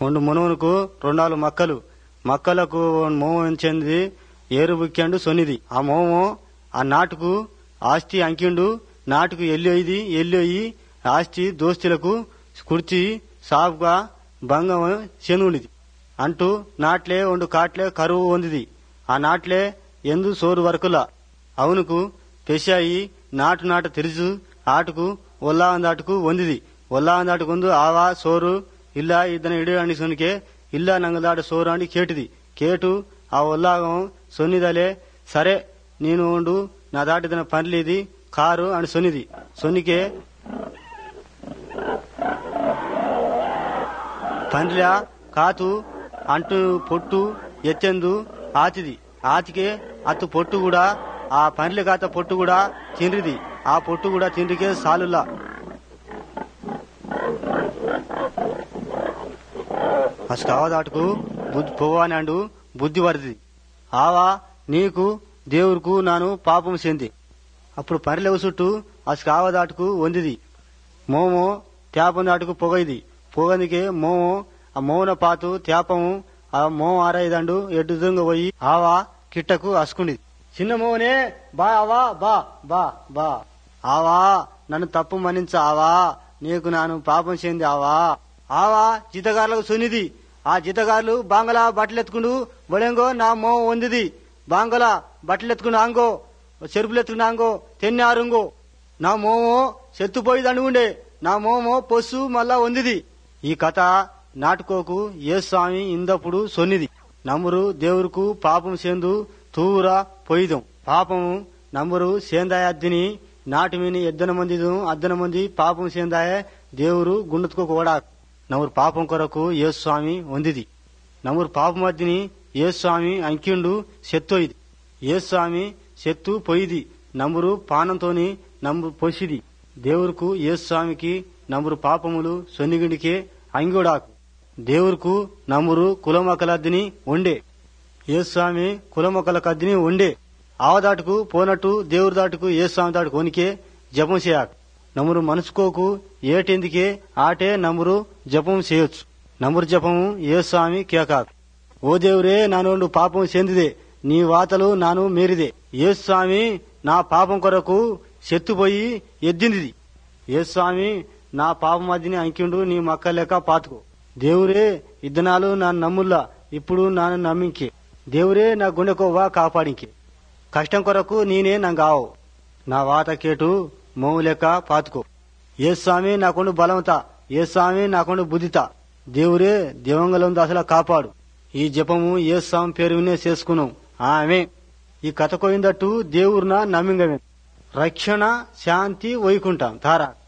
రెండు మునువునకు రెండాలు మక్కలు మక్కలకు మోమం చెంది ఏరు బుక్కండు సొనిది ఆ మోమం ఆ నాటుకు ఆస్తి అంకిండు నాటుకు ఎల్లోయిది ఎల్లోయి ఆస్తి దోస్తులకు కుర్చి సాపుగా భంగం చెనుండిది అంటూ నాట్లే ఒండు కాట్లే కరువు వందిది ఆ నాట్లే ఎందు సోరు వరకులా అవునుకు పెశాయి నాటు నాట తెరుచు ఆటుకు ఒల్లాందాటుకు వందిది ఒల్లాందాటుకు వందు ఆవా సోరు ఇల్లా ఇద్దన ఇడు అని సొనికే ఇల్లా నంగదాట సోరు అని కేటిది కేటు ఆ ఒల్లాగం సొన్నిదలే సరే నేను ఉండు నా దాటిదన పనిలేది కారు అని సొన్నిది సొన్నికే పండ్ల కాతు అంటు పొట్టు ఎత్తెందు ఆతిది ఆతికే అత్తు పొట్టు కూడా ఆ పండ్ల కాత పొట్టు కూడా తిండ్రిది ఆ పొట్టు కూడా తిండికే సాలులా అసలు కావదాటుకు బుద్ధి పోవాని అండు బుద్ధి వరది ఆవా నీకు దేవుడుకు నాను పాపం చెంది అప్పుడు పరిలెవ చుట్టూ అసలు కావదాటుకు వందిది మోమో తేపం దాటుకు పొగైది పొగనికే మోమో ఆ మోన పాతు తేపము ఆ మోమ ఆరైదండు ఎడ్డు దొంగ పోయి ఆవా కిట్టకు అసుకుండి చిన్న మోనే బా ఆవా బా బా బా ఆవా నన్ను తప్పు మన్నించ ఆవా నీకు నాను పాపం చెంది ఆవా ఆవా జీతగారులకు సునిది ఆ జీతగారులు బాంగలా బట్టలెత్తుకుండు బడెంగో నా మో వందిది బాంగలా బట్టలెత్తుకుండు ఆంగో చెరుపులెత్తుకుని ఆంగో తెన్ని ఆరుంగో నా మోమో చెత్తుపోయి దండుగుండే నా మోమో పొస్సు మళ్ళా వందిది ఈ కథ నాటుకోకు ఏ స్వామి ఇందప్పుడు సొన్నిది నమ్మురు దేవురుకు పాపం సేందు తూరా పొయ్యిదం పాపము నమ్మురు సేందాయద్దిని నాటి మీని ఎద్దన మంది అద్దన మంది పాపం సేందాయ దేవురు గుండెత్తుకోక ఓడా నమ్మురు పాపం కొరకు ఏ స్వామి వందిది నమ్మురు పాపమద్దిని ఏ స్వామి అంకిండు సెత్తోయిది ఏ స్వామి సెత్తు పొయ్యిది నమ్మురు పానంతోని నమ్మురు పొసిది దేవురుకు ఏ స్వామికి నమ్మురు పాపములు సొన్నిగుండికే అంగుడాకు దేవురుకు నమ్మురు కులమొకలద్దిని ఉండే ఏ స్వామి కులమొకలకద్దిని ఉండే ఆవదాటుకు పోనట్టు దేవుడి దాటుకు ఏ స్వామి దాటుకు వనికే జపం చేయకు నమ్మురు మనసుకోకు ఏటెందుకే ఆటే నమ్మురు జపం చేయొచ్చు నమ్మురు జపము ఏ స్వామి కేకాకు ఓ దేవురే నానుండు పాపం చెందిదే నీ వాతలు నాను మేరిదే ఏ స్వామి నా పాపం కొరకు చెత్తుపోయి ఎద్దింది ఏ స్వామి నా పాపం మధ్యని అంకిండు నీ మక్క లెక్క పాతుకో దేవురే ఇద్దనాలు నా నమ్ముల్లా ఇప్పుడు నాను నమ్మింకే దేవురే నా గుండెకోవా కాపాడింకే కష్టం కొరకు నేనే నంగావు నా వాత కేటు మోము లెక్క పాతుకో ఏ స్వామి నాకుండు బలమత ఏ స్వామి నాకుండు బుద్ధిత దేవురే దేవంగలం అసలు కాపాడు ఈ జపము ఏ స్వామి పేరు వినే చేసుకున్నాం ఆమె ఈ కథ కోయిందట్టు దేవురున నమ్మింగమే రక్షణ శాంతి వైకుంఠం తారా